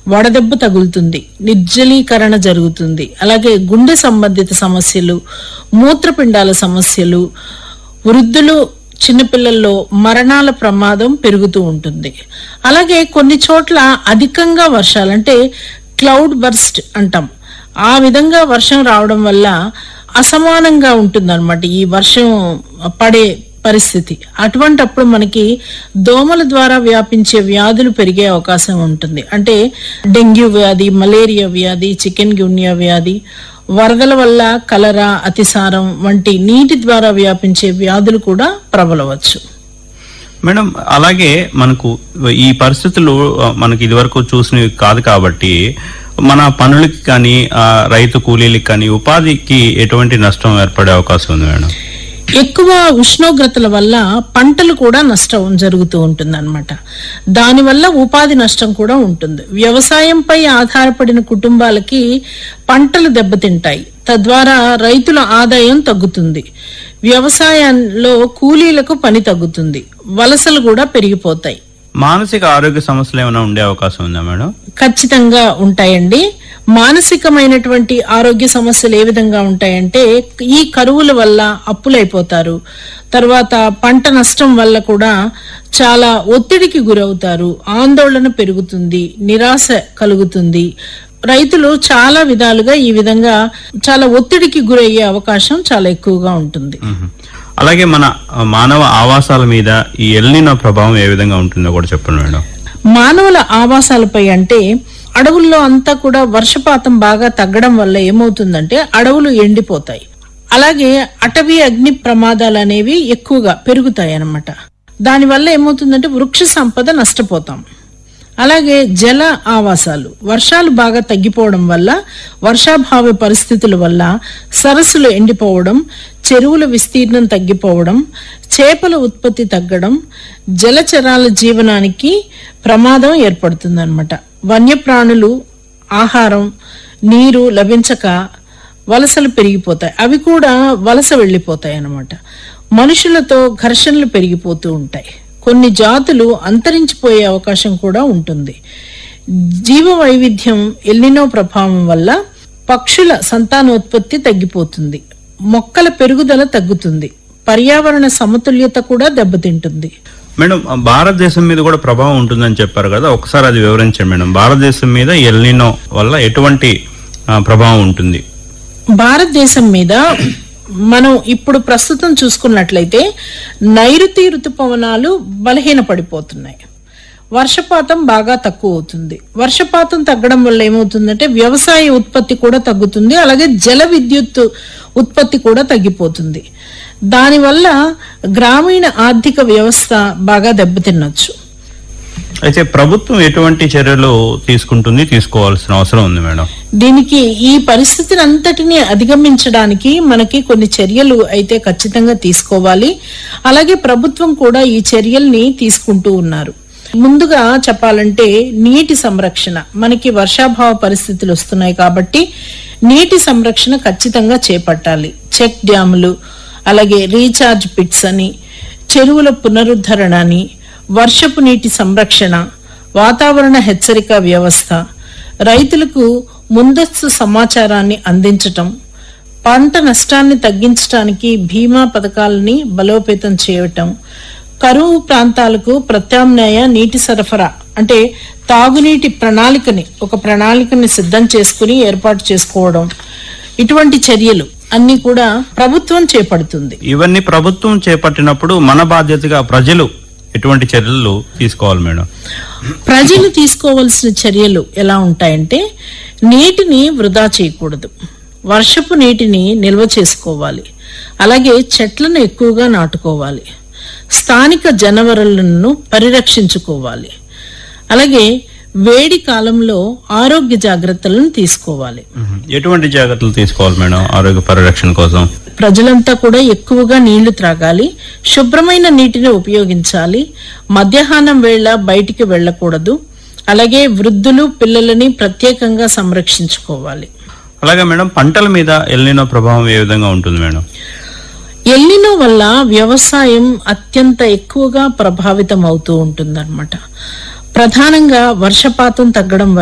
వడదెబ్బ తగులుతుంది నిర్జలీకరణ జరుగుతుంది అలాగే గుండె సంబంధిత సమస్యలు మూత్రపిండాల సమస్యలు వృద్ధులు చిన్నపిల్లల్లో మరణాల ప్రమాదం పెరుగుతూ ఉంటుంది అలాగే కొన్ని చోట్ల అధికంగా వర్షాలు అంటే క్లౌడ్ బర్స్ట్ అంటాం ఆ విధంగా వర్షం రావడం వల్ల అసమానంగా ఉంటుందన్నమాట ఈ వర్షం పడే పరిస్థితి అటువంటప్పుడు మనకి దోమల ద్వారా వ్యాపించే వ్యాధులు పెరిగే అవకాశం ఉంటుంది అంటే డెంగ్యూ వ్యాధి మలేరియా వ్యాధి చికెన్ గున్యా వ్యాధి వరదల వల్ల కలరా అతిసారం వంటి నీటి ద్వారా వ్యాపించే వ్యాధులు కూడా ప్రబలవచ్చు మేడం అలాగే మనకు ఈ పరిస్థితులు ఆ, మనకి ఇదివరకు చూసినవి కాదు కాబట్టి మన పనులకి కానీ ఆ, రైతు కూలీలకి కానీ ఉపాధికి ఎటువంటి నష్టం ఏర్పడే అవకాశం ఉంది మేడం ఎక్కువ ఉష్ణోగ్రతల వల్ల పంటలు కూడా నష్టం జరుగుతూ ఉంటుంది అనమాట దానివల్ల ఉపాధి నష్టం కూడా ఉంటుంది వ్యవసాయంపై ఆధారపడిన కుటుంబాలకి పంటలు దెబ్బతింటాయి తద్వారా రైతుల ఆదాయం తగ్గుతుంది వ్యవసాయంలో కూలీలకు పని తగ్గుతుంది వలసలు కూడా పెరిగిపోతాయి మానసిక ఆరోగ్య సమస్యలు ఏమైనా ఉండే అవకాశం ఉందా మేడం ఖచ్చితంగా ఉంటాయండి మానసికమైనటువంటి ఆరోగ్య సమస్యలు ఏ విధంగా ఉంటాయంటే ఈ కరువుల వల్ల అప్పులైపోతారు తర్వాత పంట నష్టం వల్ల కూడా చాలా ఒత్తిడికి గురవుతారు ఆందోళన పెరుగుతుంది నిరాశ కలుగుతుంది రైతులు చాలా విధాలుగా ఈ విధంగా చాలా ఒత్తిడికి గురయ్యే అవకాశం చాలా ఎక్కువగా ఉంటుంది మ్మ్. అలాగే మన ఆ, మానవ ఆవాసాల మీద ఈ ఎల్నినో ప్రభావం ఏ విధంగా ఉంటుందో కూడా చెప్పండి మేడం మానవుల ఆవాసాలపై అంటే అడవుల్లో అంతా కూడా వర్షపాతం బాగా తగ్గడం వల్ల ఏమవుతుందంటే అడవులు ఎండిపోతాయి అలాగే అటవీ అగ్ని ప్రమాదాలు అనేవి ఎక్కువగా పెరుగుతాయి అన్నమాట దానివల్ల ఏమవుతుందంటే వృక్ష సంపద నష్టపోతాం అలాగే జల ఆవాసాలు వర్షాలు బాగా తగ్గిపోవడం వల్ల వర్షాభావ పరిస్థితుల వల్ల సరస్సులు ఎండిపోవడం చెరువుల విస్తీర్ణం తగ్గిపోవడం చేపల ఉత్పత్తి తగ్గడం జలచరాల జీవనానికి ప్రమాదం ఏర్పడుతుందన్నమాట వన్యప్రాణులు ఆహారం నీరు లభించక వలసలు పెరిగిపోతాయి అవి కూడా వలస వెళ్ళిపోతాయి అన్నమాట మనుషులతో ఘర్షణలు పెరిగిపోతూ ఉంటాయి కొన్ని జాతులు అంతరించిపోయే అవకాశం కూడా ఉంటుంది జీవ వైవిధ్యం ఎల్లినో ప్రభావం వల్ల పక్షుల సంతానోత్పత్తి తగ్గిపోతుంది మొక్కల పెరుగుదల తగ్గుతుంది పర్యావరణ సమతుల్యత కూడా దెబ్బతింటుంది మేడం ఆ, భారతదేశం మీద కూడా ప్రభావం ఉంటుందని చెప్పారు కదా ఒకసారి అది వివరించండి మేడం భారతదేశం మీద ఎల్నినో వల్ల ఎటువంటి ఆ, ప్రభావం ఉంటుంది భారతదేశం మీద మనం ఇప్పుడు ప్రస్తుతం చూసుకున్నట్లయితే నైరుతి ఋతుపవనాలు బలహీనపడిపోతున్నాయి వర్షపాతం బాగా తక్కువ అవుతుంది వర్షపాతం తగ్గడం వల్ల ఏమవుతుందంటే వ్యవసాయ ఉత్పత్తి కూడా తగ్గుతుంది అలాగే జల విద్యుత్ ఉత్పత్తి కూడా తగ్గిపోతుంది దానివల్ల గ్రామీణ ఆర్థిక వ్యవస్థ బాగా దెబ్బతినొచ్చు అయితే ప్రభుత్వం ఎటువంటి చర్యలు తీసుకుంటుంది తీసుకోవాల్సిన అవసరం ఉంది మేడం దీనికి ఈ పరిస్థితిని అంతటిని అధిగమించడానికి మనకి కొన్ని చర్యలు అయితే ఖచ్చితంగా తీసుకోవాలి అలాగే ప్రభుత్వం కూడా ఈ చర్యల్ని తీసుకుంటూ ఉన్నారు ముందుగా చెప్పాలంటే నీటి సంరక్షణ మనకి వర్షాభావ పరిస్థితులు వస్తున్నాయి కాబట్టి నీటి సంరక్షణ ఖచ్చితంగా చేపట్టాలి చెక్ డ్యాములు అలాగే రీఛార్జ్ పిట్స్ అని చెరువుల పునరుద్ధరణ అని వర్షపు నీటి సంరక్షణ వాతావరణ హెచ్చరిక వ్యవస్థ రైతులకు ముందస్తు సమాచారాన్ని అందించటం పంట నష్టాన్ని తగ్గించడానికి బీమా పథకాలని బలోపేతం చేయటం కరువు ప్రాంతాలకు ప్రత్యామ్నాయ నీటి సరఫరా అంటే తాగునీటి ప్రణాళికని ఒక ప్రణాళికని సిద్ధం చేసుకుని ఏర్పాటు చేసుకోవడం ఇటువంటి చర్యలు అన్ని కూడా ప్రభుత్వం చేపడుతుంది ఇవన్నీ ప్రభుత్వం చేపట్టినప్పుడు మన బాధ్యతగా ప్రజలు ఎటువంటి చర్యలు తీసుకోవాలి మేడం ప్రజలు తీసుకోవాల్సిన చర్యలు ఎలా ఉంటాయంటే నీటిని వృధా చేయకూడదు వర్షపు నీటిని నిల్వ చేసుకోవాలి అలాగే చెట్లను ఎక్కువగా నాటుకోవాలి స్థానిక జనవరులను పరిరక్షించుకోవాలి అలాగే వేడి కాలంలో ఆరోగ్య జాగ్రత్తలను తీసుకోవాలి మ్మ్. ఎటువంటి జాగ్రత్తలు తీసుకోవాలి మేడం ఆరోగ్య పరిరక్షణ కోసం ప్రజలంతా కూడా ఎక్కువగా నీళ్లు త్రాగాలి శుభ్రమైన నీటిని ఉపయోగించాలి మధ్యాహ్నం వేళ బయటికి వెళ్ళకూడదు అలాగే వృద్ధులు పిల్లలని ప్రత్యేకంగా సంరక్షించుకోవాలి అలాగే మేడం పంటల మీద ఎల్నినో ప్రభావం ఏ విధంగా ఉంటుంది మేడం ఎల్నినో వల్ల వ్యవసాయం అత్యంత ఎక్కువగా ప్రభావితం అవుతూ ఉంటుందన్నమాట ప్రధానంగా వర్షపాతం తగ్గడం వల్ల